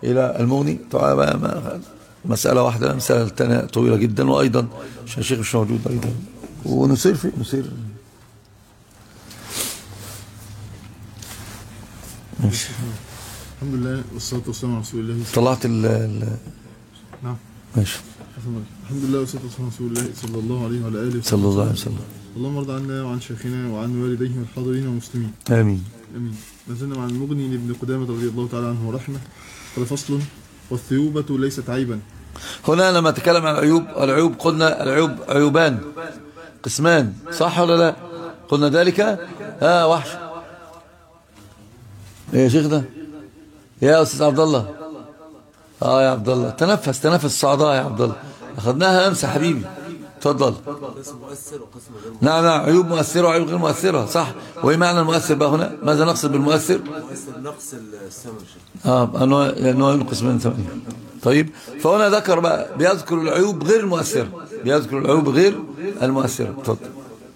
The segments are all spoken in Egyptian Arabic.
إلى المغني طبعا مسألة واحدة مسألة ثانية طويلة جدا وأيضا الشيخ مش موجود أيضا ونصير في نصير ماشي الحمد لله والصلاة والسلام على رسول الله طلعت ال ال نعم ماشي الحمد لله والصلاة والسلام على رسول الله صلى الله عليه وعلى آله صلى الله عليه وسلم اللهم ارض عنا وعن شيخنا وعن والديه والحاضرين والمسلمين آمين آمين ما زلنا مع المغني لابن قدامة رضي الله تعالى عنه ورحمه قال فصل والثيوبة ليست عيبا هنا لما تكلم عن العيوب العيوب قلنا العيوب عيوبان قسمان صح ولا لا قلنا ذلك ها وحش ايه يا شيخنا يا استاذ عبد الله اه يا عبد الله تنفس تنفس الصعداء يا عبد الله اخذناها امس حبيبي تفضل نعم نعم عيوب مؤثرة وعيوب غير مؤثرة صح وايه معنى المؤثر بقى هنا ماذا نقصد بالمؤثر نقص الثمن اه انه انه ينقص من ثمانية طيب فهنا ذكر بقى بيذكر العيوب غير المؤثرة بيذكر العيوب غير المؤثرة تفضل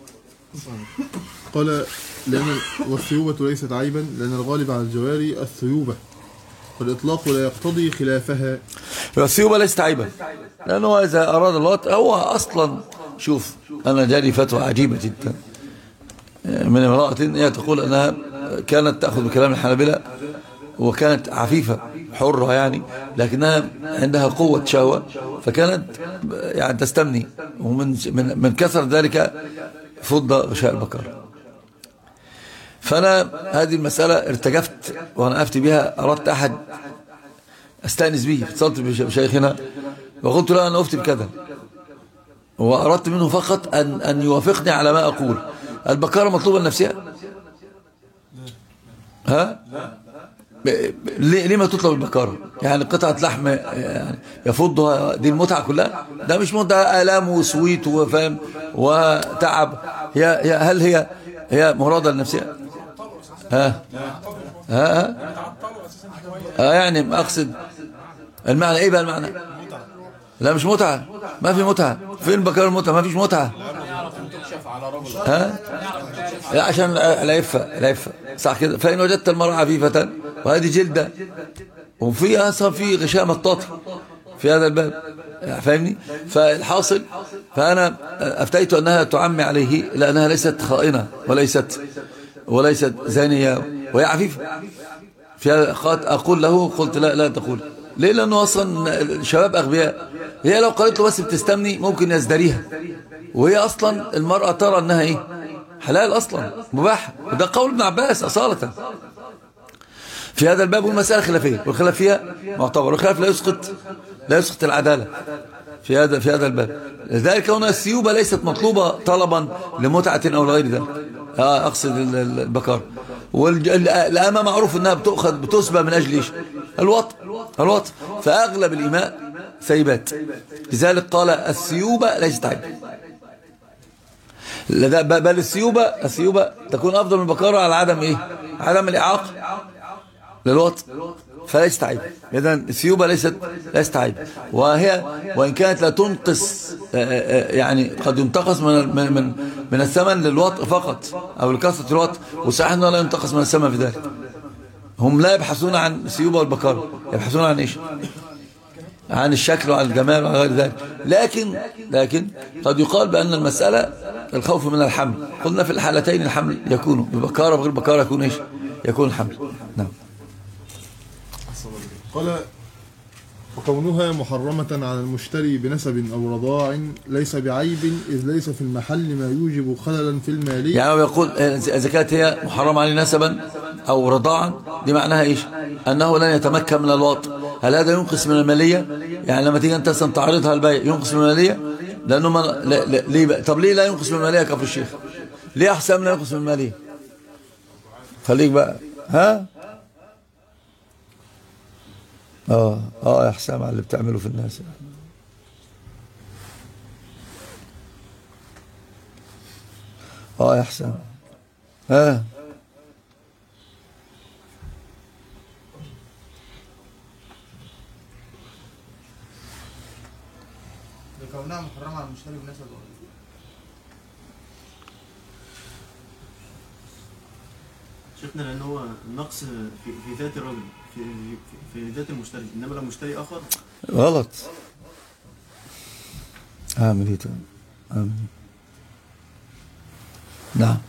قال لأن والثيوبة ليست عيبا لأن الغالب على الجواري الثيوبة والإطلاق لا يقتضي خلافها الثيوبة ليست عيبا لأنه إذا أراد الوقت هو أصلا شوف أنا جاري فتوى عجيبة جدا من امرأة هي تقول أنها كانت تأخذ بكلام الحنابلة وكانت عفيفة حرة يعني لكنها عندها قوة شهوة فكانت يعني تستمني ومن من من كثر ذلك فض غشاء البكر فأنا هذه المسألة ارتجفت وأنا أفتي بها أردت أحد أستأنس به اتصلت بشيخنا وقلت له أنا أفتي بكذا وأردت منه فقط أن, أن يوافقني على ما أقول البكارة مطلوبة لنفسها ها ليه ليه ما تطلب البكارة يعني قطعة لحم يعني يفضها دي المتعة كلها ده مش متعة آلام وسويت وفهم وتعب هي, هي هل هي هي مرادة لنفسها ها ها ها, ها يعني أقصد المعنى ايه بقى المعنى لا مش متعة ما في متعة فين بكار المتعة ما فيش متعة ها لا عشان العفة العفة صح كده فإن وجدت المرأة عفيفة وهذه جلدة وفي أصلا في غشاء مطاطي في هذا الباب فاهمني فالحاصل فأنا أفتيت أنها تعمي عليه لأنها ليست خائنة وليست وليست زانية وهي عفيفة في أقول له قلت لا لا تقول ليه لأنه أصلا الشباب أغبياء هي لو قالت له بس بتستمني ممكن يزدريها وهي أصلا المرأة ترى أنها إيه حلال أصلا مباح وده قول ابن عباس أصالة في هذا الباب والمسألة خلافية والخلاف فيها معتبر والخلاف لا يسقط لا يسقط العدالة في هذا في هذا الباب لذلك هنا السيوبة ليست مطلوبة طلبا لمتعة أو لغير ذلك أقصد البكار والأمة معروف أنها بتأخذ بتسبى من أجل إيش الوط الوط فأغلب الإماء سيبات لذلك قال السيوبة ليست عيب بل السيوبة السيوبة تكون أفضل من البكارة على عدم إيه عدم الإعاقة للوط فليست عيب إذا السيوبة ليست ليست عيب وهي وإن كانت لا تنقص يعني قد ينتقص من من من, من الثمن للوط فقط أو لكثرة الوط وصحيح أنه لا ينتقص من الثمن في ذلك هم لا يبحثون عن السيوبة والبكارة يبحثون عن إيش عن الشكل وعن الجمال وعن غير ذلك لكن لكن قد يقال بأن المسألة الخوف من الحمل قلنا في الحالتين الحمل يكون ببكارة وغير بكارة يكون إيش يكون الحمل نعم قال وكونها محرمة على المشتري بنسب أو رضاع ليس بعيب إذ ليس في المحل ما يوجب خللا في المالية يعني هو يقول إذا كانت هي محرمة عليه نسبا أو رضاعا دي معناها إيش أنه لن يتمكن من الوط هل هذا ينقص من المالية يعني لما تيجي أنت تعرضها البيع ينقص من المالية لأنه ما لا لا ليه طب ليه لا ينقص من المالية كفر الشيخ ليه أحسن لا ينقص من المالية خليك بقى ها اه اه يا حسام على اللي بتعمله في الناس اه يا حسام ها لكونها محرمة على المشتري بنسب شفنا لان هو النقص في, في ذات الرجل في في ذات المشتري انما لو مشتري اخر غلط اعمل ايه طيب اعمل ايه نعم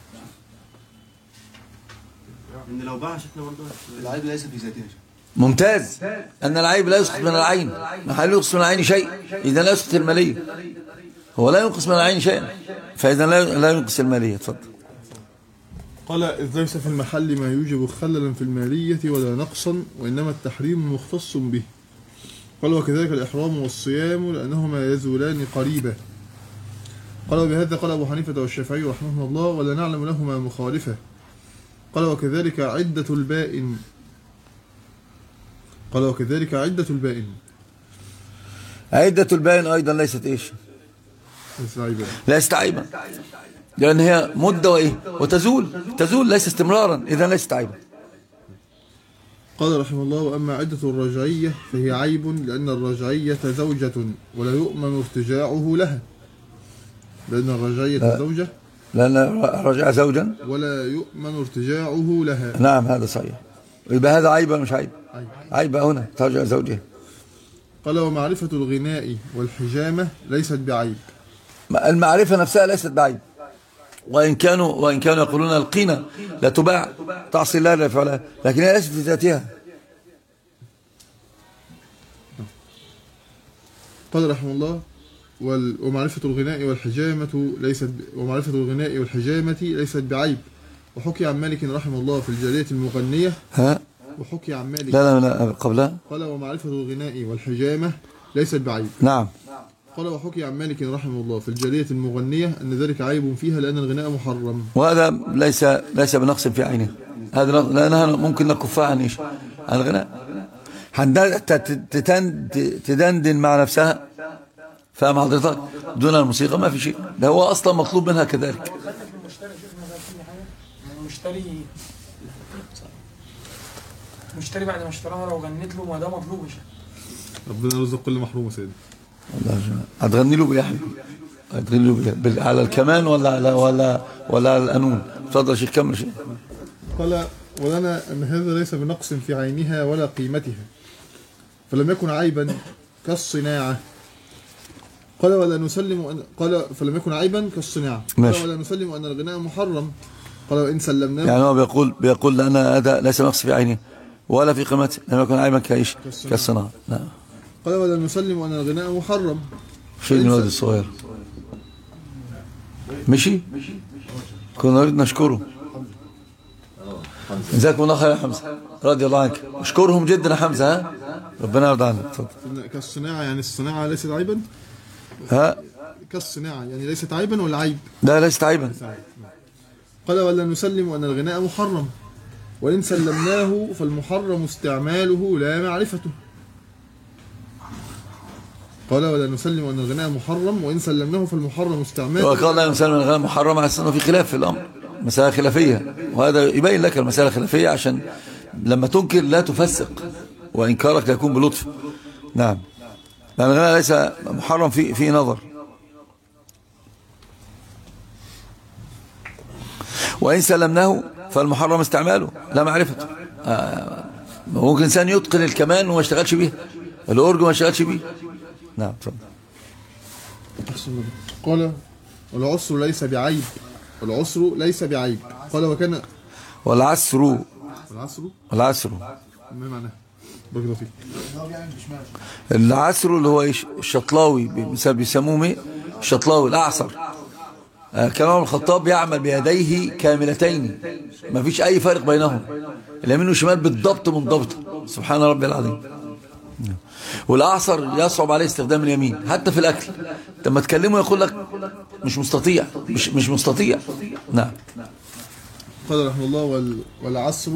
ان لو باع شكله برضه العيب ليس في ذاته ممتاز أن العيب لا يسقط من العين هل ينقص من العين شيء إذا لا يسقط المالية هو لا ينقص من العين شيئا فإذا لا لا ينقص المالية تفضل قال إذ ليس في المحل ما يوجب خللا في المالية ولا نقصا وإنما التحريم مختص به قال وكذلك الإحرام والصيام لأنهما يزولان قريبا قال وبهذا قال أبو حنيفة والشافعي رحمه الله ولا نعلم لهما مخالفة قال وكذلك عدة البائن قال وكذلك عدة البائن عدة البائن أيضا ليست إيش ليس عيبا ليست عيبا لأن هي مدة وإيه وتزول تزول ليس استمرارا إذا ليست عيبا قال رحمه الله وأما عدة الرجعية فهي عيب لأن الرجعية زوجة ولا يؤمن ارتجاعه لها لأن الرجعية زوجة لأن رجع زوجا ولا يؤمن ارتجاعه لها نعم هذا صحيح يبقى هذا عيب ولا مش عيب عيب. عيب هنا ترجع زوجها قال ومعرفة الغناء والحجامة ليست بعيب المعرفة نفسها ليست بعيب وإن كانوا وإن كانوا يقولون القينة لا تباع تعصي الله لا يفعلها لكن هي ليست في ذاتها قال رحمه الله وال- ومعرفة الغناء والحجامة ليست ومعرفة الغناء والحجامة ليست بعيب وحكي عن مالك رحمه الله في الجارية المغنية ها وحكي عن مالك لا لا لا قبلها قال ومعرفة الغناء والحجامة ليست بعيب نعم قال وحكي عن مالك رحمه الله في الجارية المغنية أن ذلك عيب فيها لأن الغناء محرم وهذا ليس ليس بنقص في عينه هذا نقص- لأنها ممكن نكفها عن ايش عن الغناء حد- ت- تتن- تدندن مع نفسها فاهم حضرتك دون الموسيقى ما في شيء ده هو اصلا مطلوب منها كذلك المشتري شوف ما كل حاجه المشتري المشتري بعد ما اشتراها لو غنيت له ما ده مطلوب يا شيخ. ربنا يرزق كل محروم يا سيدي والله يا جماعة. هتغني له بايه يا حبيبي هتغني له بإيه؟ بال- على الكمان ولا على ولا ولا على القانون اتفضل يا شيخ كمل شيء قال ولنا أن هذا ليس بنقص في عينها ولا قيمتها فلم يكن عيبا كالصناعة قال ولا نسلم أن قال فلم يكن عيبا كالصناعة ماشي. قال ولا نسلم أن الغناء محرم قال وإن سلمناه يعني هو بيقول بيقول لأن هذا ليس نقص في عينه ولا في قيمته لم يكن عيبا كايش كالصناعة نعم قال ولا نسلم أن الغناء محرم شيء من الواد الصغير مشي كنا نريد نشكره جزاكم الله خير يا حمزة رضي الله عنك اشكرهم جدا يا حمزة ها ربنا يرضى عنك اتفضل كالصناعة يعني الصناعة ليست عيبا ها كالصناعة يعني ليست عيبا ولا عيب لا ليست عيبا قال ولا نسلم أن الغناء محرم وإن سلمناه فالمحرم استعماله لا معرفته قال ولا نسلم أن الغناء محرم وإن سلمناه فالمحرم استعماله وقال لا ينسان من الغنم محرم على انه في خلاف في الامر مسألة خلافية وهذا يبين لك المسألة خلافية عشان لما تنكر لا تفسق وإنكارك لا يكون بلطف نعم لأن الغناء ليس محرم في في نظر وإن سلمناه فالمحرم استعماله لا معرفته آه، ممكن إنسان يتقن الكمان وما اشتغلش بيه الأورج وما اشتغلش بيه نعم تفضل أحسن الله. قال والعسر ليس بعيب والعسر ليس بعيب قال وكان والعسر العسر والعسر ما معناه بارك الله فيك هو بيعمل بشماله العسر اللي هو ايش الشطلاوي بيس- بيسموه ايه الشطلاوي الاعصر آه، كان عمر الخطاب يعمل بيديه كاملتين ما فيش اي فرق بينهم اليمين والشمال بالضبط منضبط سبحان ربي العظيم والاعصر يصعب عليه استخدام اليمين حتى في الاكل لما تكلمه يقول لك مش مستطيع مش مش مستطيع نعم قال رحمه الله وال والعصر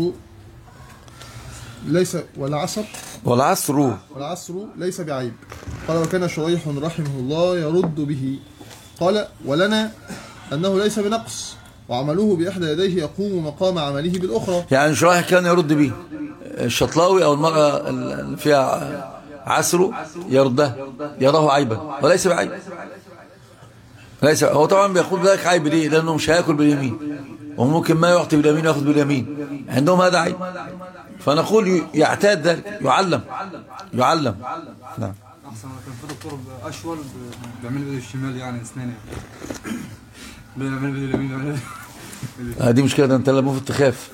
ليس والعصر والعسر والعصر ليس بعيب قال وكان شريح رحمه الله يرد به قال ولنا أنه ليس بنقص وعمله بإحدى يديه يقوم مقام عمله بالأخرى يعني شرايح كان يرد به الشطلاوي او المرأة اللي فيها عسره يردها يراه عيبا وليس بعيب ليس هو طبعا بيقول ذلك عيب ليه لانه مش هياكل باليمين وممكن ما يعطي باليمين وياخذ باليمين عندهم هذا عيب فنقول ي- يعتاد ذلك يعلم يعلم نعم احسن كان في دكتور اشول بيعمل بايده الشمال يعني اسناني بيعمل بايده اليمين بيعمل آه، دي مشكلة ده انت لما المفروض تخاف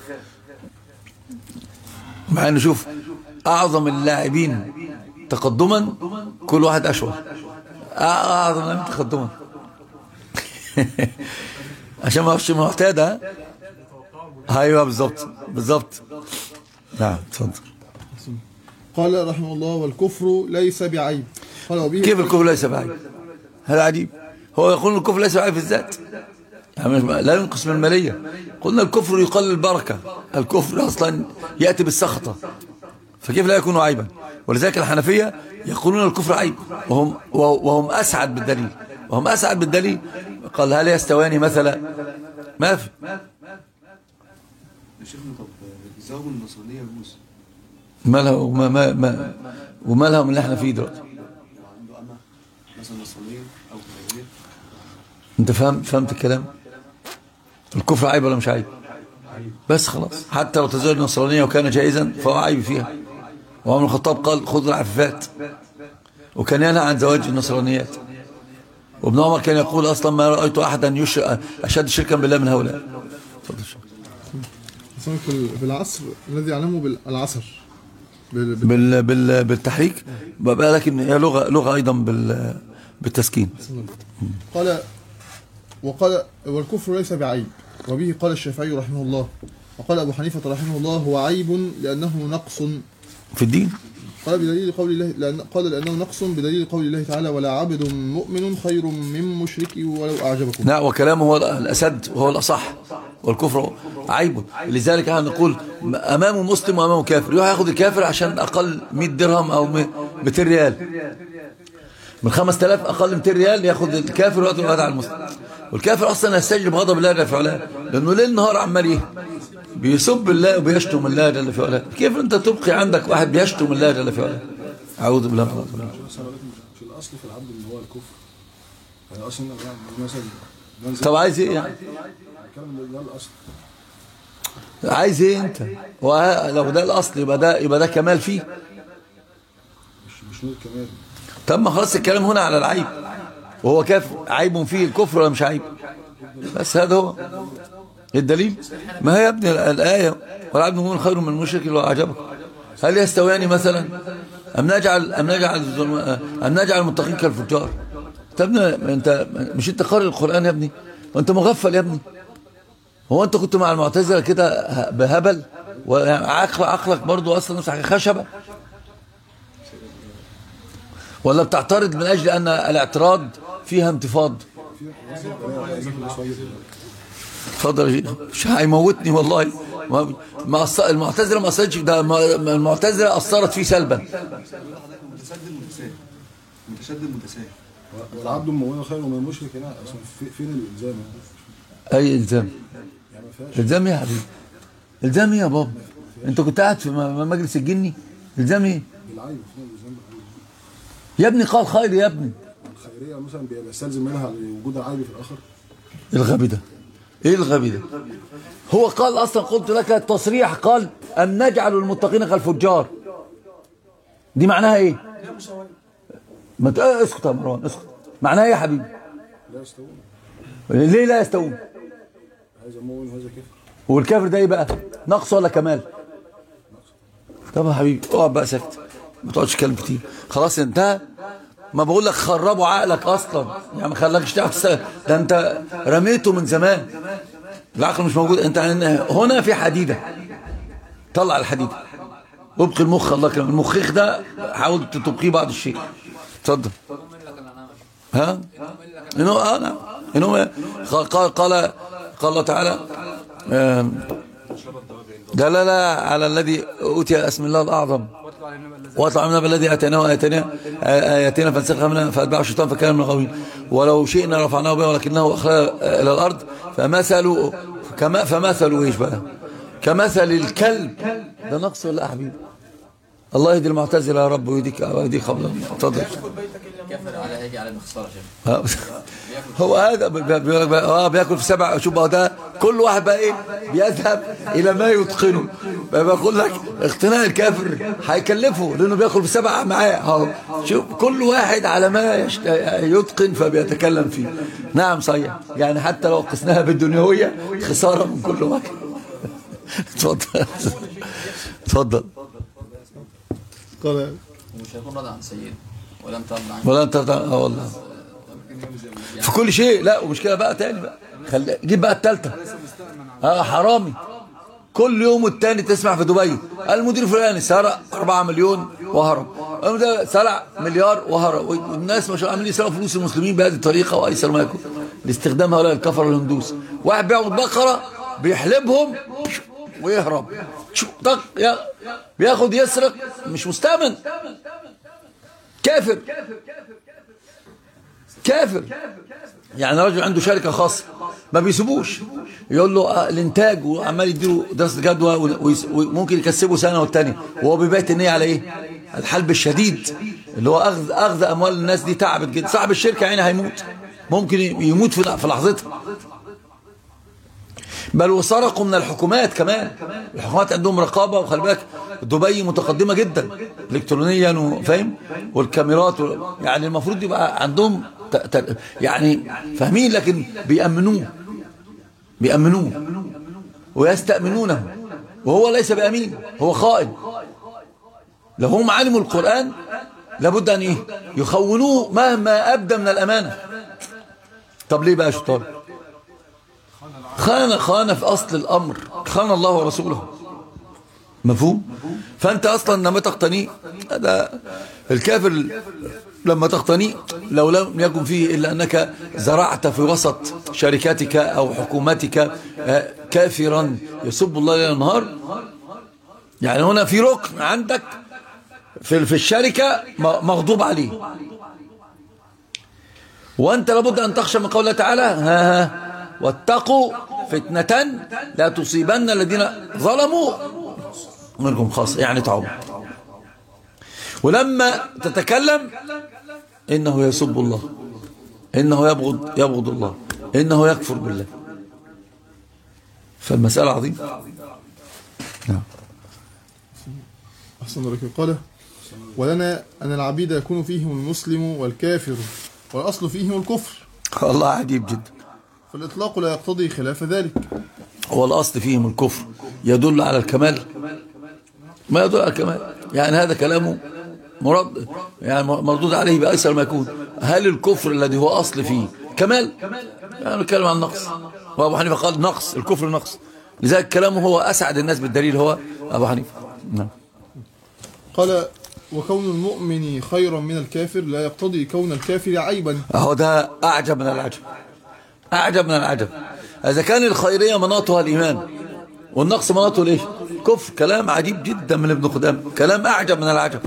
مع ان شوف اعظم اللاعبين تقدما كل واحد اشول أع- اعظم اللاعبين تقدما عشان ما اعرفش معتاد ها ايوه بالظبط بالظبط نعم اتفضل قال رحمه الله والكفر ليس بعيب قال وبه كيف الكفر ليس بعيب هذا عجيب هو يقول الكفر ليس بعيب في الذات يعني مش- لا ينقص من المالية قلنا الكفر يقلل البركة الكفر أصلا يأتي بالسخطة فكيف لا يكون عيبا ولذلك الحنفية يقولون الكفر عيب وهم, وهم أسعد بالدليل وهم أسعد بالدليل قال هل يستواني مثلا ما في يا شيخنا طب الزواج من النصرانية يجوز مالها وما ما ما ومالها من اللي احنا فيه دلوقتي لو عنده أمة مثلا نصرانية أو كتابية انت فهم فهمت الكلام الكفر عيب ولا مش عيب بس خلاص حتى لو تزوج النصرانية وكان جائزا فهو عيب فيها وعمر الخطاب قال خذوا العفافات وكان ينهى عن زواج النصرانيات وابن عمر كان يقول اصلا ما رايت احدا يشرك اشد شركا بالله من هؤلاء اتفضل شكرا. أصلاً في ال- في العصر الذي يعلمه بالعصر بال- بال- بال بال بالتحريك بقى لكن هي لغه لغه ايضا بال بالتسكين قال وقال والكفر ليس بعيب وبه قال الشافعي رحمه الله وقال أبو حنيفة رحمه الله هو عيب لأنه نقص في الدين قال بدليل قول الله لأن قال لأنه نقص بدليل قول الله تعالى ولا عبد مؤمن خير من مشرك ولو أعجبكم لا وكلامه هو الأسد وهو الأصح والكفر عيب لذلك احنا نقول أمامه مسلم وأمامه كافر يروح ياخد الكافر عشان أقل 100 درهم أو 200 ريال من 5000 أقل 200 ريال ياخد الكافر ويعطي الوعد على المسلم والكافر أصلا يستجلب غضب الله جل في علاه لأنه ليل نهار عمال إيه بيسب الله وبيشتم الله جل في علاه كيف أنت تبقي عندك واحد بيشتم الله جل في علاه أعوذ بالله من الشيطان الرجيم. مش الاصل في العبد ان هو الكفر يعني اصلا يعني مثلا ننزل طب عايز إيه يعني الكلام ده ده الاصل عايز ايه انت ولو ده الاصل يبقى ده يبقى ده كمال فيه مش مش نور كمال طب ما خلاص الكلام هنا على العيب وهو كافر عيب فيه الكفر ولا مش عيب بس هذا هو الدليل ما هي يا ابني الآية والعبد المؤمن خير من المشرك لو أعجبك هل يستويان مثلا أم نجعل أم نجعل الظلم- أم نجعل المتقين كالفجار طب ابني انت مش انت قارئ القرآن يا ابني وانت مغفل يا ابني هو انت كنت مع المعتزله كده ه- بهبل وعقل عقلك برضو اصلا نفسك خشبه ولا بتعترض من اجل ان الاعتراض فيها انتفاض اتفضل يا شيخ مش هيموتني والله ما ما أص- المعتزله ما اثرتش ده ما- ما المعتزله اثرت فيه سلبا متشدد متساهل متشدد متساهل والعبد المؤمن خير من المشرك هنا اصلا في- فين الالزام اي الزام يعني ما فيهاش الزام ايه يا حبيبي الزام ايه يا بابا انت كنت قاعد في م- مجلس الجني الزام ايه بالعيب فين الالزام بالعيب يا ابني قال خير يا ابني الخيريه مثلا بيستلزم منها وجود العيب في الاخر الغبي ده ايه الغبي ده هو قال اصلا قلت لك التصريح قال ان نجعل المتقين كالفجار دي معناها ايه ما ت- اه، اسكت يا مروان اسكت معناها ايه يا حبيبي لا يستوون ليه لا يستوون هذا مؤمن وهذا كفر والكافر ده ايه بقى نقص ولا كمال طب يا حبيبي اقعد بقى ساكت ما تقعدش تتكلم كتير خلاص انتهى ما بقول لك خربوا عقلك اصلا يعني ما خلاكش تعرف تست- ده انت رميته من زمان العقل مش موجود انت هنا في حديده طلع الحديده ابقي المخ الله يكرمك المخيخ ده حاول تبقيه بعض الشيء اتفضل ها انه اه نعم انه قال قال قال قال الله تعالى آم، لا لا لا على الذي اوتي اسم الله الاعظم واطلع من الذي اتيناه اياتنا اياتنا فانسخها منها فاتبعه الشيطان فكان من الغاوين ولو شئنا رفعناه بها ولكنه اخلى الى الارض فمثل كما فمثل ايش بقى كمثل الكلب ده نقص ولا يا حبيبي الله يهدي المعتزله يا رب ويهديك ويهديك قبل اتفضل خد بيتك الا الكافر على هيجي على بخساره شيخ آه. هو هذا بي- بي- بيقول لك بقى اه بياكل في سبع شوف بقى ده كل واحد بقى ايه بيذهب الى ما يتقنه بقى بقول لك اقتناء الكافر هيكلفه لانه بياكل في سبع معاه اهو شوف كل واحد على ما يشت... يتقن فبيتكلم فيه نعم صحيح يعني حتى لو قسناها بالدنيويه خساره من كل واحد اتفضل اتفضل قال ومش هيكون راضي عن سيده ولم ترضى عن ولا انت اه والله في كل شيء لا ومشكله بقى تاني بقى خلي جيب بقى الثالثه اه حرامي كل يوم والتاني تسمع في دبي المدير الفلاني سرق 4 مليون وهرب المدير سرق مليار وهرب والناس ما شاء الله عاملين يسرقوا فلوس المسلمين بهذه الطريقه وايسر ما يكون لاستخدام هؤلاء الكفر والهندوس واحد بيعبد بقره بيحلبهم ويهرب شو طق يا- بياخد يسرق مش مستأمن كافر كافر يعني راجل عنده شركة خاصة ما بيسيبوش يقول له آه، الانتاج وعمال يديله دراسة جدوى ويس- وممكن يكسبه سنة والتانية وهو بيبات النية على ايه الحلب الشديد اللي هو اخذ اخذ اموال الناس دي تعبت جدا صاحب الشركة يعني هيموت ممكن يموت في في لحظتها بل وسرقوا من الحكومات كمان الحكومات عندهم رقابة وخلي بالك دبي متقدمة جدا الكترونيا وفاهم والكاميرات وال... يعني المفروض يبقى عندهم ت... ت... يعني فاهمين لكن بيأمنوه بيأمنوه ويستأمنونه وهو ليس بأمين هو خائن لو هم علموا القرآن لابد أن إيه يخونوه مهما أبدى من الأمانة طب ليه بقى يا شطار خان خان في أصل الأمر خان الله ورسوله مفهوم فأنت أصلا لما تقتنيه هذا الكافر لما تقتنيه لو لم يكن فيه إلا أنك زرعت في وسط شركاتك أو حكومتك آه، كافرا يسب الله ليل النهار يعني هنا في ركن عندك في في الشركة م- مغضوب عليه وأنت لابد أن تخشى من قوله تعالى ها ها واتقوا فتنة لا تصيبن الذين ظلموا منكم خاصة يعني تعم ولما تتكلم إنه يسب الله إنه يبغض يبغض الله إنه يكفر بالله فالمسألة عظيمة نعم أحسن لك قال ولنا أن العبيد يكون فيهم المسلم والكافر والأصل فيهم الكفر الله عجيب جدا فالإطلاق لا يقتضي خلاف ذلك هو الأصل فيهم الكفر يدل على الكمال ما يدل على الكمال يعني هذا كلامه مرد يعني مردود عليه بأيسر ما يكون هل الكفر الذي هو أصل فيه كمال يعني نتكلم عن نقص وأبو حنيفة قال نقص الكفر نقص لذلك كلامه هو أسعد الناس بالدليل هو أبو حنيفة نعم قال وكون المؤمن خيرا من الكافر لا يقتضي كون الكافر عيبا أهو ده أعجب من العجب أعجب من العجب إذا كان الخيرية مناطها الإيمان والنقص مناطه الإيش كفر كلام عجيب جدا من ابن قدام كلام أعجب من العجب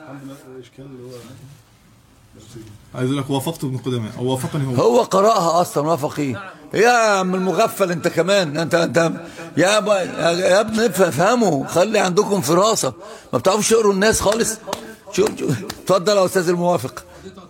عايز أقول لك وافقت ابن قدامة أو وافقني هو هو قرأها أصلا وافق إيه يا عم المغفل أنت كمان أنت أنت يا أبا يا يا ابني افهموا خلي عندكم فراسة ما بتعرفوش تقروا الناس خالص شوف شوف اتفضل يا أستاذ الموافق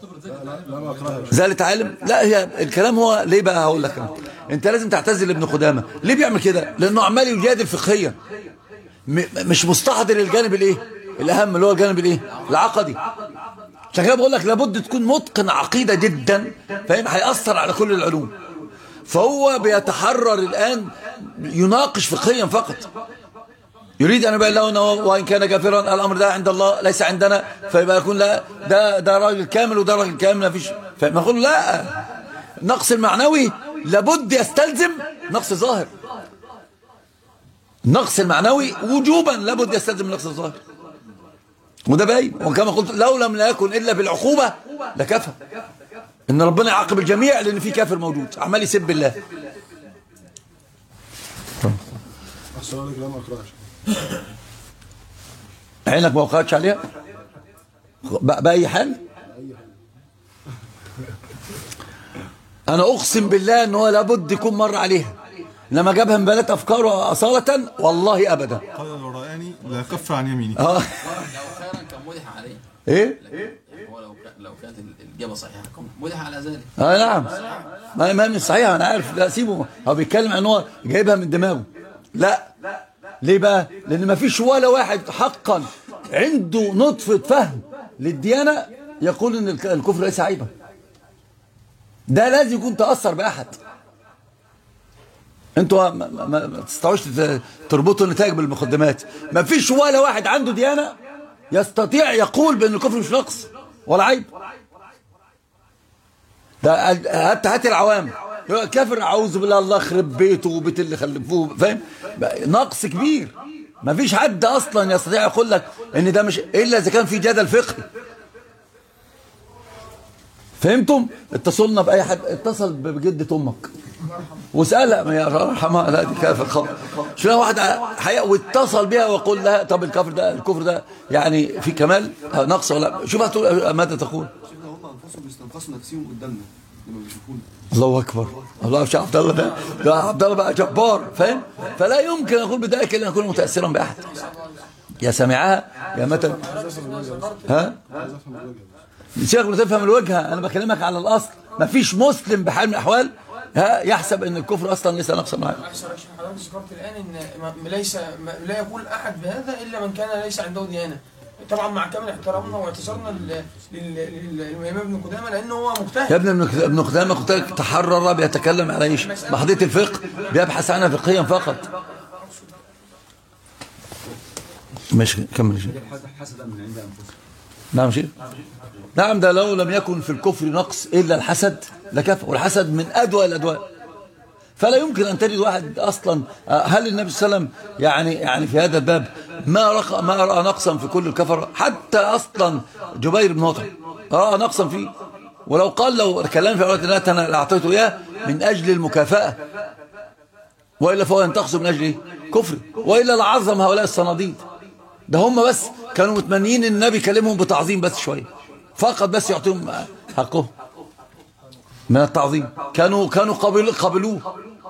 زالت عالم لا هي الكلام هو ليه بقى هقول لك أنا. انت لازم تعتزل ابن قدامه ليه بيعمل كده لانه عمال يجادل فقهيا م- مش مستحضر الجانب الايه الاهم اللي هو الجانب الايه العقدي عشان كده بقول لك لابد تكون متقن عقيده جدا فاهم هيأثر على كل العلوم فهو بيتحرر الان يناقش فقهيا فقط يريد ان يبين له انه وان كان كافرا الامر ده عند الله ليس عندنا فيبقى يكون لا ده ده راجل كامل وده راجل كامل ما فيش فنقول لا النقص المعنوي لابد يستلزم نقص ظاهر النقص المعنوي وجوبا لابد يستلزم النقص الظاهر وده باين وكما قلت لو لم يكن الا بالعقوبه لكفى ان ربنا يعاقب الجميع لان في كافر موجود عمال يسب الله أحسن لك لا ما أقرأش عينك ما وقعتش عليها ب- بأي حال أنا أقسم بالله أنه لابد يكون مر عليها لما جابها من بنات أفكاره أصالة والله أبدا قال الوراني لا كف عن يمينه آه. لو خيرا كان مدح عليه إيه هو لو كان- لو كانت الاجابه صحيحه كان مدح على ذلك اه نعم ما ما مش صحيح انا عارف لا سيبه هو بيتكلم عن هو جايبها من دماغه لا ليه بقى لان ما فيش ولا واحد حقا عنده نطفه فهم للديانه يقول ان الك- الكفر ليس عيبا ده لازم يكون تاثر باحد انتوا ما, ما, ما ما تستطيعوش تت- تربطوا النتائج بالمقدمات ما فيش ولا واحد عنده ديانه يستطيع يقول بان الكفر مش نقص ولا عيب ده ال- هات هات العوام يقول كافر اعوذ بالله الله يخرب بيته وبيت اللي خلفوه فاهم بقى نقص كبير ما فيش حد اصلا يستطيع يقول لك ان ده مش الا اذا كان في جدل فقهي فهمتم اتصلنا باي حد اتصل بجده امك واسالها ما يا رحمها لا دي كافر خبر شو واحد حقيقة واتصل بها ويقول لها طب الكفر ده الكفر ده يعني في كمال نقص ولا شوف هتقول ماذا تقول شفنا هم انفسهم بيستنقصوا نفسهم قدامنا لما بيشوفونا الله اكبر الله مش عبد الله ده ده عبد الله بقى جبار فاهم فلا يمكن اقول بذلك الا ان اكون متاثرا باحد يا سامعها يا متى ها شيخ تفهم الوجهه انا بكلمك على الاصل ما فيش مسلم بحال من الاحوال ها يحسب ان الكفر اصلا ليس نقصا معه احسن يا شيخ حضرتك ذكرت الان ان ما- ليس ما- لا يقول احد بهذا الا من كان ليس عنده ديانه طبعا مع كامل احترامنا واعتذارنا لل- لل- لل- للامام ابن قدامه لانه هو يا مجتهد ابن ابن ابن قدامه قلت لك تحرر بيتكلم على ايش محضيه الفقه بيبحث عنها فقهيا فقط ماشي كمل يا شيخ حسدا من عند انفسهم نعم شيخ نعم ده لو لم يكن في الكفر نقص إلا الحسد لكفى والحسد من أدوى الأدواء فلا يمكن أن تجد واحد أصلا آه، هل النبي صلى الله عليه وسلم يعني يعني في هذا الباب ما رأى ما رأى نقصا في كل الكفر حتى أصلا جبير بن مطعم رأى نقصا فيه ولو قال لو كلام في أولاد الله أنا أعطيته إياه من أجل المكافأة وإلا فهو ينتقص من أجل إيه؟ كفر وإلا لعظم هؤلاء الصناديد ده هم بس كانوا متمنيين ان النبي يكلمهم بتعظيم بس شويه فقط بس يعطيهم حقهم من التعظيم كانوا كانوا قبل قبلوه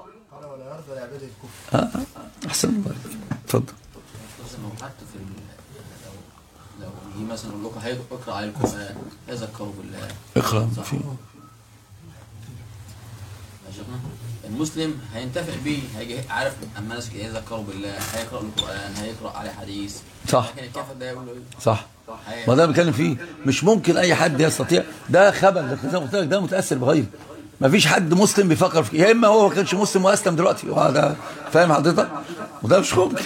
آه، آه، احسن الله عليك. اتفضل بس لو حتى في ال- لو لو يجي مثلا يقول لكم هيك- اقرا على القران تذكروا بالله اقرا صح. في يا شيخنا المسلم هينتفع بيه هيجي عارف اما الناس يذكروا بالله هيقرا القران هيقرا عليه حديث صح لكن الكافر ده يقول له ايه؟ صح هي- ما ده بنتكلم فيه مش ممكن اي حد يستطيع ده خبل ده زي ما قلت لك ده متاثر بغيره ما فيش حد مسلم بيفكر في يا اما هو ما كانش مسلم واسلم دلوقتي وهذا فاهم حضرتك وده مش ممكن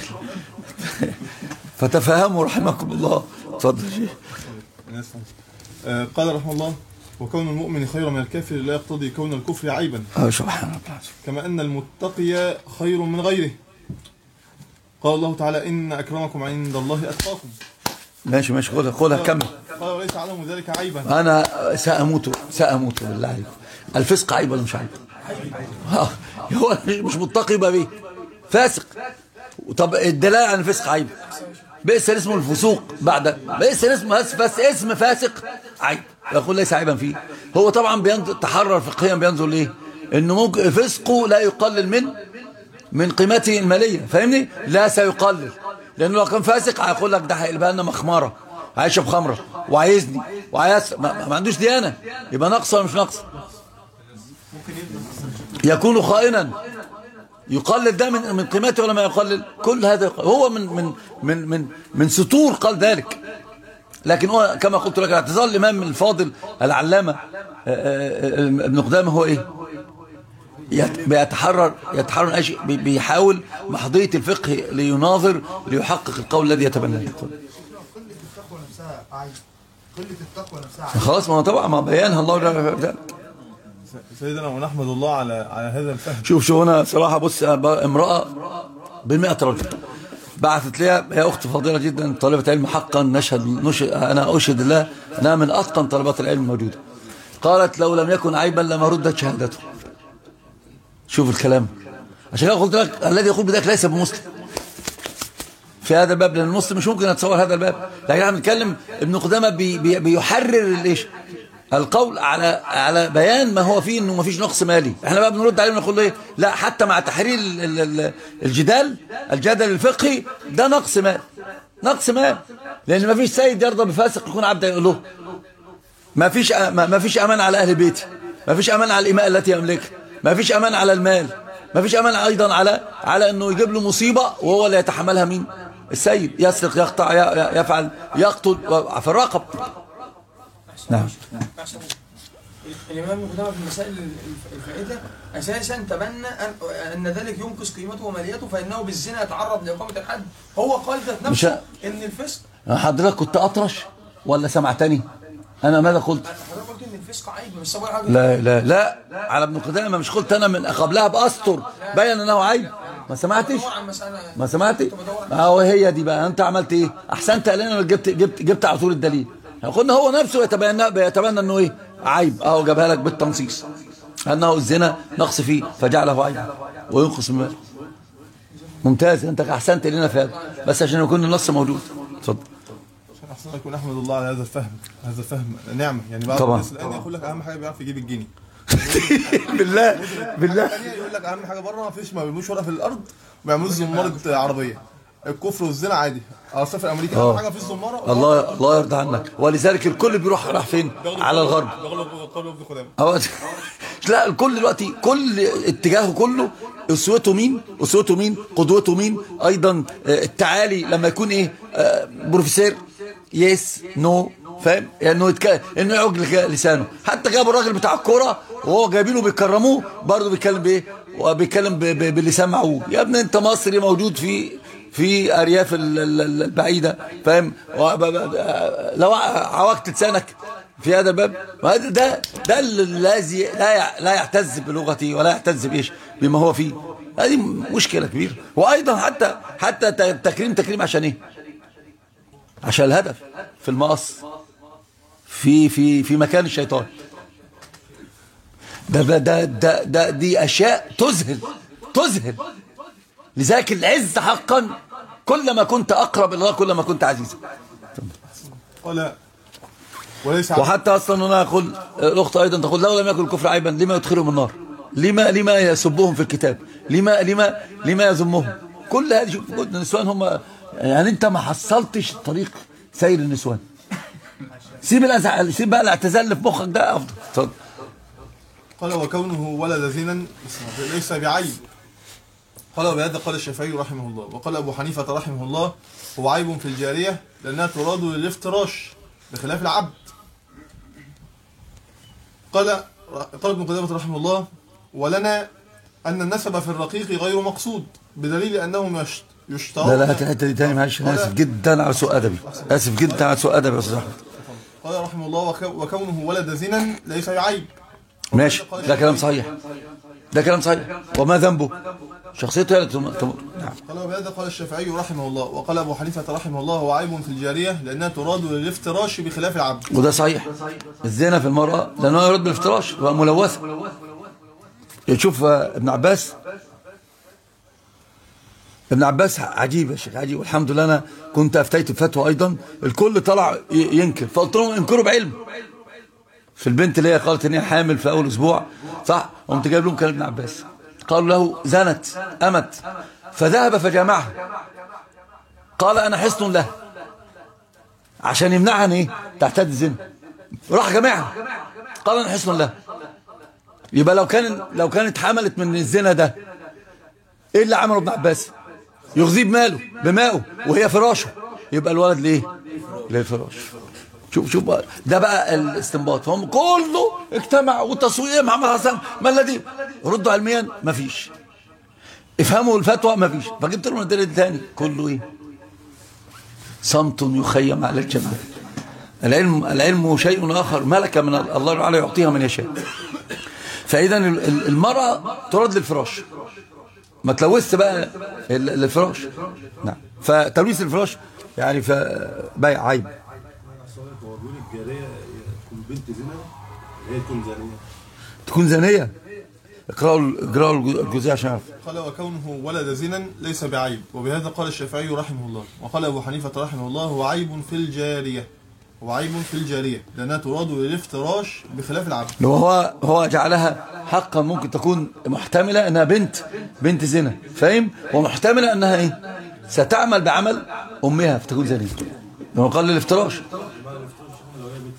فتفهموا رحمكم الله اتفضل يا شيخ الناس فهمت. آه، قال رحمه الله وكون المؤمن خير من الكافر لا يقتضي كون الكفر عيبا اه سبحان الله كما أن المتقي خير من غيره قال الله تعالى إن أكرمكم عند الله أتقاكم ماشي ماشي خدها خدها كمل قال وليس علم ذلك عيبا انا ساموت ساموت بالله عليكم الفسق عيب ولا مش عيب آه، هو مش متقي يبقى بيه فاسق طب الدلاله عن الفسق عيب بئس اسمه الفسوق بعد بئس اسمه بس, بس اسم فاسق عيب يقول ليس عيبا فيه هو طبعا بينظر تحرر فقهيا بينظر ليه انه ممكن فسقه لا يقلل من من قيمته الماليه فاهمني لا سيقلل لانه لو كان فاسق هيقول لك ده هيقلبها لنا مخمره هيشرب خمره وعايزني وعايز ما, ما عندوش ديانه يبقى نقص ولا مش نقص يكون خائنا يقلل ده من من قيمته ولا ما يقلل كل هذا يقلل. هو من من من من من سطور قال ذلك لكن هو كما قلت لك اعتذار الامام الفاضل العلامه آه، آه، آه، ابن قدامه هو ايه يت- بيتحرر يتحرر من أي شيء بي- بيحاول محضية الفقه ليناظر ليحقق القول الذي يتبناه قلة التقوى نفسها عيب قلة التقوى نفسها عيب خلاص ما هو طبعا ما بيانها الله جل وعلا. سيدنا ونحمد الله على على هذا الفهم شوف شو هنا صراحة بص امرأة بمئة رجل بعثت لي هي أخت فاضلة جدا طالبة علم حقا نشهد نشهد أنا أشهد الله أنها من أتقن طلبات العلم الموجودة قالت لو لم يكن عيبا لما ردت شهادته شوف الكلام عشان كده قلت لك الذي يقول بذلك ليس بمسلم في هذا الباب لأن المسلم مش ممكن يتصور هذا الباب لكن احنا بنتكلم ابن قدامة بي بي بيحرر الايش القول على على بيان ما هو فيه انه ما فيش نقص مالي احنا بقى بنرد عليه ونقول له ايه لا حتى مع تحرير ال- ال- ال- الجدال الجدل الفقهي ده نقص مال نقص مال لان ما فيش سيد يرضى بفاسق يكون عبد له ما فيش ما ما فيش امان على اهل بيتي ما فيش امان على الاماء التي يملكها ما فيش امان على المال ما فيش امان ايضا على على انه يجيب له مصيبه وهو اللي يتحملها مين السيد يسرق يقطع ي- ي- يفعل يقتل في الرقب نعم عشان الإمام ابن قدامة في مسائل الف- الفائدة أساسا تبنى أن, أن ذلك ينقص قيمته وماليته فإنه بالزنا يتعرض لإقامة الحد هو قال ذات مش نفسه ه- إن الفسق حضرتك كنت اطرش ولا سمعتني انا ماذا قلت حضرتك قلت إن الفسق عيب مش سبب حاجة لا لا لا على ابن قدامه مش قلت انا من قبلها باسطر بين انه عيب ما سمعتش بدور عن مسألة ما سمعتي كنت بدور عن- اهو هي دي بقى انت عملت ايه احسنت لنا جبت جبت جبت على طول الدليل قلنا هو نفسه يتبنى بيتبنى انه ايه عيب اهو جابها لك بالتنصيص انه الزنا نقص فيه فجعله عيب وينقص من ماله ممتاز انت احسنت لنا في هذا بس عشان يكون النص موجود اتفضل عشان احسن يكون احمد الله على هذا الفهم هذا الفهم نعمه يعني بعض طبعا. الناس الان يقول لك اهم حاجه بيعرف يجيب الجنيه بالله بالله الثانيه يقول لك اهم حاجه بره ما فيش ما بيرموش ورقه في الارض ما بيعملوش زماره عربيه الكفر والزنا عادي على سفر امريكا آه. اهم حاجه في الزماره الله الله يرضى عنك ولذلك الكل بيروح راح فين على الغرب بغلب قول ابن قدامه أو لا الكل دلوقتي كل اتجاهه كله اسوته مين اسوته مين قدوته مين ايضا آه، التعالي لما يكون ايه آه، بروفيسور يس نو فاهم انه يتك... انه يعوج لك لسانه حتى جابوا الراجل بتاع الكوره وهو جايبينه بيكرموه برضه بيتكلم بايه وبيتكلم ب... ب... باللسان معوج يا ابني انت مصري موجود في في ارياف ال- ال- ال- البعيده فاهم و- ب- ب- لو عوجت لسانك في هذا الباب وهذا ده ده الذي لا يع- لا يعتز بلغته ولا يعتز بايش بما هو فيه هذه مشكله كبيره وايضا حتى حتى ت- تكريم تكريم عشان ايه عشان الهدف في المقص في في في مكان الشيطان ده ده ده ده, ده دي اشياء تذهل تذهل لذلك العز حقا كلما كنت اقرب الى الله كلما كنت عزيزا قال وليس عبد وحتى اصلا هنا اقول الاخت ايضا تقول لو لم يكن الكفر عيبا لما يدخلهم النار لما لما يسبهم في الكتاب لما لما لما يذمهم كل هذه شوف النسوان هم يعني انت ما حصلتش طريق سير النسوان سيب الأزع... سيب بقى الاعتزال اللي في مخك ده افضل اتفضل قال وكونه ولد زنا ليس بعيب قال وبهذا قال الشافعي رحمه الله وقال أبو حنيفة رحمه الله هو عيب في الجارية لأنها تراد للافتراش بخلاف العبد قال قال ابن قدامة رحمه الله ولنا أن النسب في الرقيق غير مقصود بدليل أنهم يشت- يشترط لا لا هات الحته دي تاني معلش انا اسف جدا على سوء ادبي اسف جدا على سوء ادبي يا استاذ احمد قال رحمه الله وك- وكونه ولد زنا ليس بعيب ماشي ده كلام صحيح ده كلام صحيح وما ذنبه شخصيته هي اللي تم- تم- نعم قال وبهذا قال الشافعي رحمه الله وقال أبو حنيفة رحمه الله هو عيب في الجارية لأنها تراد للافتراش بخلاف العبد وده صحيح الزنا في المرأة لأنه يرد بالافتراش وملوثة تشوف آه، ابن عباس ابن عباس عجيب يا شيخ عجيب والحمد لله أنا كنت أفتيت بفتوى أيضا الكل طلع ي- ينكر فقلت لهم انكروا بعلم في البنت اللي هي قالت ان هي حامل في أول أسبوع صح قمت جايب لهم كلام ابن عباس قالوا له زنت أمت فذهب فجامعها قال أنا حصن له عشان يمنعها ان ايه تعتاد الزنا راح جامعها قال انا حصن له يبقى لو كان لو كانت حملت من الزنا ده ايه اللي عمله ابن عباس يغذيه بماله بمائه وهي فراشه يبقى الولد ليه للفراش شوف شوف بقى ده بقى الاستنباط هم كله اجتمع وتصوير محمد حسن ما الذي ردوا علميا ما فيش افهموا الفتوى ما فيش فجبت لهم الدليل تاني كله ايه صمت يخيم على الجنة العلم العلم شيء آخر ملكة من الله تعالى يعطيها من يشاء فإذا ال- ال- المرأة ترد للفراش ما تلوثت بقى ال- الفراش نعم فتلويث الفراش يعني فبيع عيب هو بيقول الجارية تكون بنت زنا هي تكون زانية تكون زانية اقرأوا اقرأوا الجزئية عشان أعرف قال وكونه ولد زنا ليس بعيب وبهذا قال الشافعي رحمه الله وقال أبو حنيفة رحمه الله هو عيب في الجارية هو عيب في الجارية لأنها تراد للافتراش بخلاف العبد وهو هو جعلها حقا ممكن تكون محتملة انها بنت بنت زنا فاهم ومحتملة انها ايه ستعمل بعمل امها فتكون زانية هو قال للافتراش لو هي بنت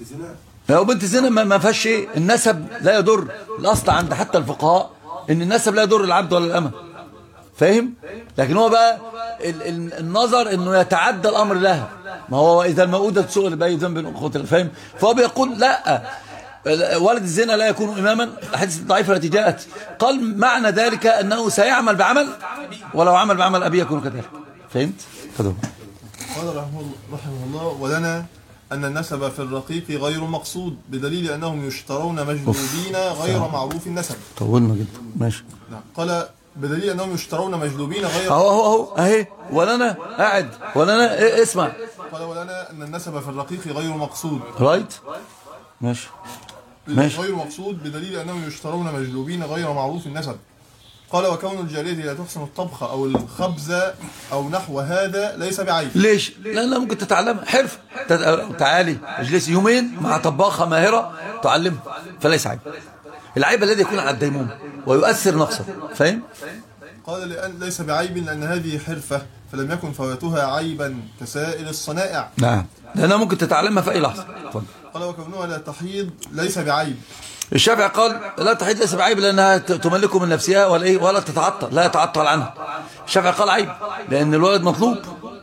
زنا لو بنت زنا ما ما فيهاش شيء النسب لا يضر الاصل عند حتى الفقهاء ان النسب لا يضر العبد ولا الامه فاهم لكن هو بقى ال ال النظر انه يتعدى الامر لها ما هو اذا الموءودة سئل باي ذنب قتل فاهم فهو بيقول لا ولد الزنا لا يكون اماما الحديث الضعيفه التي جاءت قال معنى ذلك انه سيعمل بعمل ولو عمل بعمل ابيه يكون كذلك فهمت خذوا قال رحمه الله, رحمه الله ولنا أن النسب في الرقيق غير مقصود بدليل أنهم يشترون مجلوبين غير معروف النسب طولنا جدا ماشي نعم. قال بدليل أنهم يشترون مجلوبين غير اهو اهو اهو اهي ولنا قاعد ولنا إيه اسمع قال ولنا أن النسب في الرقيق غير مقصود رايت ماشي ماشي. غير مقصود بدليل أنهم يشترون مجلوبين غير معروف النسب قال وكون الجارية لا تحسن الطبخ أو الخبز أو نحو هذا ليس بعيب ليش لان ممكن تتعلمها حرف تت- تعالي اجلسي يومين مع طباخه ماهره تعلمها فليس عيب العيب الذي يكون على الديموم ويؤثر نقصا فاهم قال لأن ليس بعيب لأن هذه حرفة فلم يكن فواتها عيبا كسائر الصنائع نعم لانها ممكن تتعلمها في اي لحظه اتفضل. قال وكونها لا تحيض ليس بعيب الشافعي قال لا تحيد ليس بعيب لانها ت- تملكه من نفسها ولا ايه ولا تتعطل لا يتعطل عنها الشافعي قال عيب لان الولد مطلوب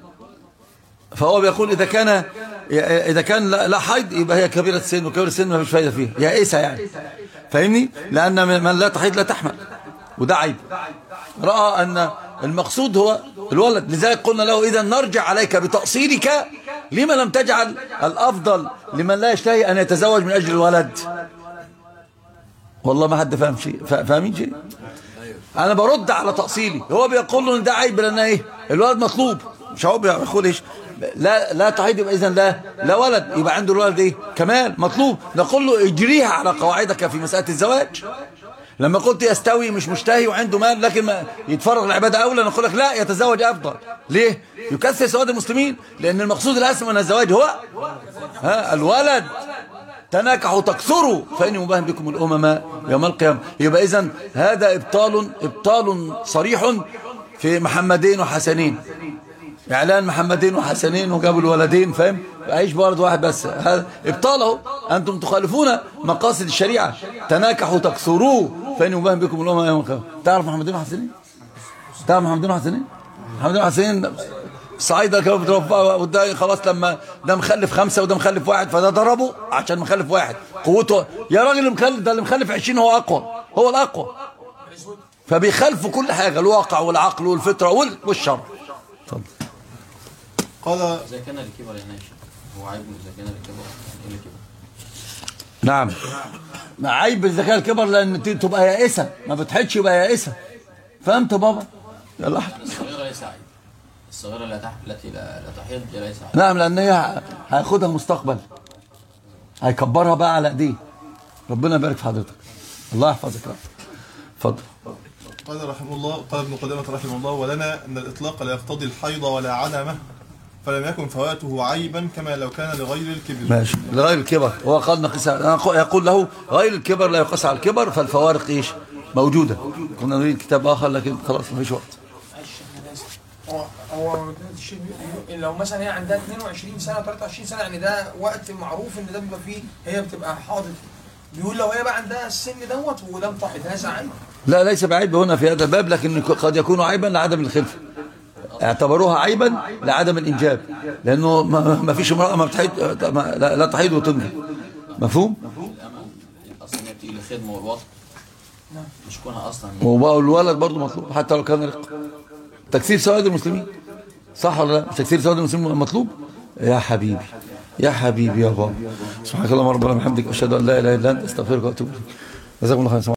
فهو بيقول اذا كان اذا كان لا لا حيض يبقى هي كبيره السن وكبيره السن ما فيش فايده فيها يائسه يعني فاهمني لان من من لا تحيض لا تحمل وده عيب راى ان المقصود هو الولد لذلك قلنا له اذا نرجع عليك بتاصيلك لما لم تجعل الافضل لمن لا يشتهي ان يتزوج من اجل الولد والله ما حد فاهم شيء فا- فاهمين شيء انا برد على تأصيلي هو بيقول له ان ده عيب لان ايه الولد مطلوب مش هو بيقول ايش لا لا تحيد يبقى اذا لا لا ولد يبقى عنده الولد ايه كمال مطلوب نقول له اجريها على قواعدك في مسألة الزواج لما قلت يستوي مش مشتهي وعنده مال لكن ما يتفرغ العبادة أولى نقول لك لا يتزوج أفضل ليه؟ يكثر سواد المسلمين لأن المقصود الأسمى من الزواج هو ها الولد تناكحوا تكثروا فإني مباهم بكم الأمم يوم القيامة يبقى إذن هذا إبطال إبطال صريح في محمدين وحسنين إعلان محمدين وحسنين وجابوا الولدين فاهم عيش بولد واحد بس هذا إبطاله أنتم تخالفون مقاصد الشريعة تناكحوا تكثروا فإني مباهم بكم الأمم يوم القيامة تعرف محمدين وحسنين تعرف محمدين وحسنين محمدين وحسنين الصعايدة كانوا بترفعوا وده خلاص لما ده مخلف خمسة وده مخلف واحد فده ضربه عشان مخلف واحد قوته يا راجل اللي مخلف ده اللي مخلف 20 هو أقوى هو الأقوى فبيخالفوا كل حاجة الواقع والعقل والفطرة وال- والشرع اتفضل قال إذا كان الكبر يا ناشئ هو عيب إذا كان الكبر يعني إيه الكبر؟ نعم عيب الذكاء الكبر لأن ت- تبقى يائسة ما بتحدش يبقى يائسة فهمت بابا يلا أحمد. الصغيرة ليس عيب الصغيرة لا تح... التي لا, لا تحيض هي ليس عيب نعم لأن هي هياخدها مستقبل هيكبرها بقى على ايديه ربنا يبارك في حضرتك الله يحفظك يا رب اتفضل قال رحمه الله قال ابن قدامة رحمه الله ولنا أن الإطلاق لا يقتضي الحيض ولا عدمه فلم يكن فواته عيبا كما لو كان لغير الكبر ماشي لغير الكبر هو قال نقيس أنا أقول- يقول له غير الكبر لا يقاس على الكبر فالفوارق ايش موجودة كنا نريد كتاب آخر لكن خلاص ما فيش وقت معلش انا اسف هو هو الشيء بي- لو مثلا هي عندها 22 سنه 23 سنه يعني ده وقت معروف ان ده بيبقى فيه هي بتبقى حاضر بيقول لو هي بقى عندها السن دوت ولم تحض هذا عيب لا ليس بعيب هنا في هذا الباب لكن قد يكون عيبا لعدم الخلفة اعتبروها عيبا لعدم الإنجاب لأنه ما ما فيش امرأة ما بتحيد ما- لا لا تحيد وتنجب مفهوم؟ الأمل أصلا هي بتيجي للخدمة والوطن مش كونها أصلا وبقى الولد برضه مطلوب حتى لو كان رق تكسير سواد المسلمين صح ولا لا تكسير سواد المسلمين مطلوب يا حبيبي يا حبيبي يا بابا سبحانك اللهم ربنا وبحمدك اشهد ان لا اله الا انت استغفرك واتوب اليك جزاكم الله خيرا